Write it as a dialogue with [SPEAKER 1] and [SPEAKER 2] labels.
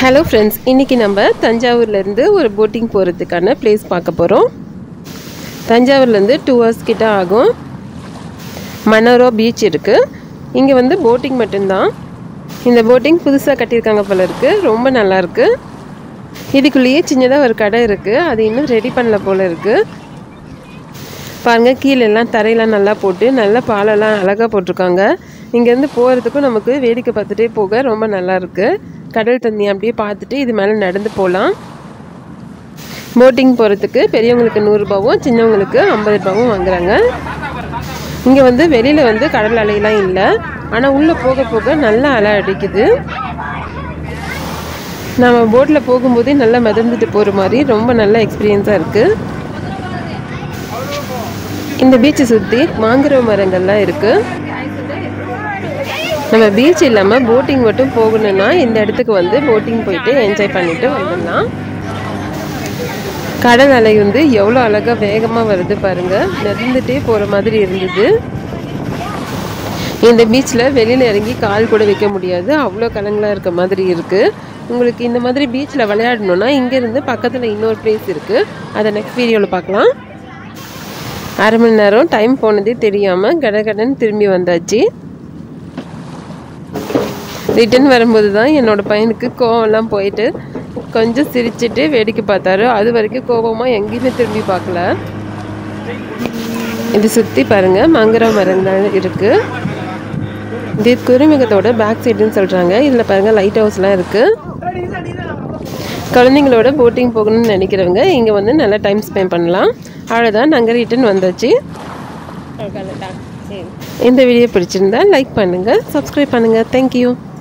[SPEAKER 1] hello friends இன்றைக்கி நம்ம தஞ்சாவூர்லேருந்து ஒரு போட்டிங் போகிறதுக்கான பிளேஸ் பார்க்க போகிறோம் தஞ்சாவூர்லேருந்து டூ ஹவர்ஸ் கிட்ட ஆகும் மனோரோ பீச் இருக்குது இங்கே வந்து போட்டிங் மட்டும்தான் இந்த போட்டிங் புதுசாக கட்டியிருக்காங்க போல இருக்குது ரொம்ப நல்லாயிருக்கு இதுக்குள்ளேயே சின்னதாக ஒரு கடை இருக்குது அது இன்னும் ரெடி பண்ணல போல இருக்குது பாருங்கள் கீழெல்லாம் தரையெல்லாம் நல்லா போட்டு நல்ல பாலெல்லாம் அழகாக போட்டிருக்காங்க இங்கேருந்து போகிறதுக்கும் நமக்கு வேடிக்கை பார்த்துட்டே போக ரொம்ப நல்லா இருக்கு கடல் தண்ணி அப்படியே பார்த்துட்டு இது மேலே நடந்து போகலாம் போட்டிங் போகிறதுக்கு பெரியவங்களுக்கு நூறுரூபாவும் சின்னவங்களுக்கு ஐம்பது ரூபாவும் வாங்குறாங்க இங்கே வந்து வெளியில் வந்து கடல் அலையெல்லாம் இல்லை ஆனால் உள்ளே போக போக நல்லா அலை அடிக்குது நம்ம போட்டில் போகும்போதே நல்லா மிதந்துட்டு போகிற மாதிரி ரொம்ப நல்ல எக்ஸ்பீரியன்ஸாக இருக்குது இந்த பீச்சை சுற்றி மாங்குரவ மரங்கள்லாம் இருக்குது நம்ம பீச் இல்லாமல் போட்டிங் மட்டும் போகணும்னா இந்த இடத்துக்கு வந்து போட்டிங் போயிட்டு என்ஜாய் பண்ணிட்டு வந்துடலாம் கடல் அலை வந்து எவ்வளோ அழகாக வேகமாக வருது பாருங்க நடந்துட்டே போகிற மாதிரி இருந்தது இந்த பீச்சில் வெளியில் இறங்கி கால் கூட வைக்க முடியாது அவ்வளோ கலங்களாக இருக்க மாதிரி இருக்குது உங்களுக்கு இந்த மாதிரி பீச்சில் விளையாடணுன்னா இங்கேருந்து பக்கத்தில் இன்னொரு பிளேஸ் இருக்குது அதை நெக்ஸ்ட் வீடியோவில் பார்க்கலாம் அரை மணி நேரம் டைம் போனதே தெரியாமல் கடகடன்னு திரும்பி வந்தாச்சு ரிட்டன் வரும்போது தான் என்னோடய பையனுக்கு கோவம்லாம் போயிட்டு கொஞ்சம் சிரிச்சிட்டு வேடிக்கை பார்த்தாரு அது வரைக்கும் கோபமாக எங்கேயுமே திரும்பி பார்க்கல இது சுற்றி பாருங்கள் மங்கர மரங்கள் இருக்குது இது குருமிகத்தோட பேக் சைடுன்னு சொல்கிறாங்க இதில் பாருங்கள் லைட் ஹவுஸ்லாம் இருக்குது குழந்தைங்களோட போட்டிங் போகணும்னு நினைக்கிறவங்க இங்கே வந்து நல்லா டைம் ஸ்பெண்ட் பண்ணலாம் அவ்வளோதான் நாங்கள் ரிட்டன் வந்தாச்சு இந்த வீடியோ பிடிச்சிருந்தா லைக் பண்ணுங்கள் சப்ஸ்கிரைப் பண்ணுங்கள் தேங்க்யூ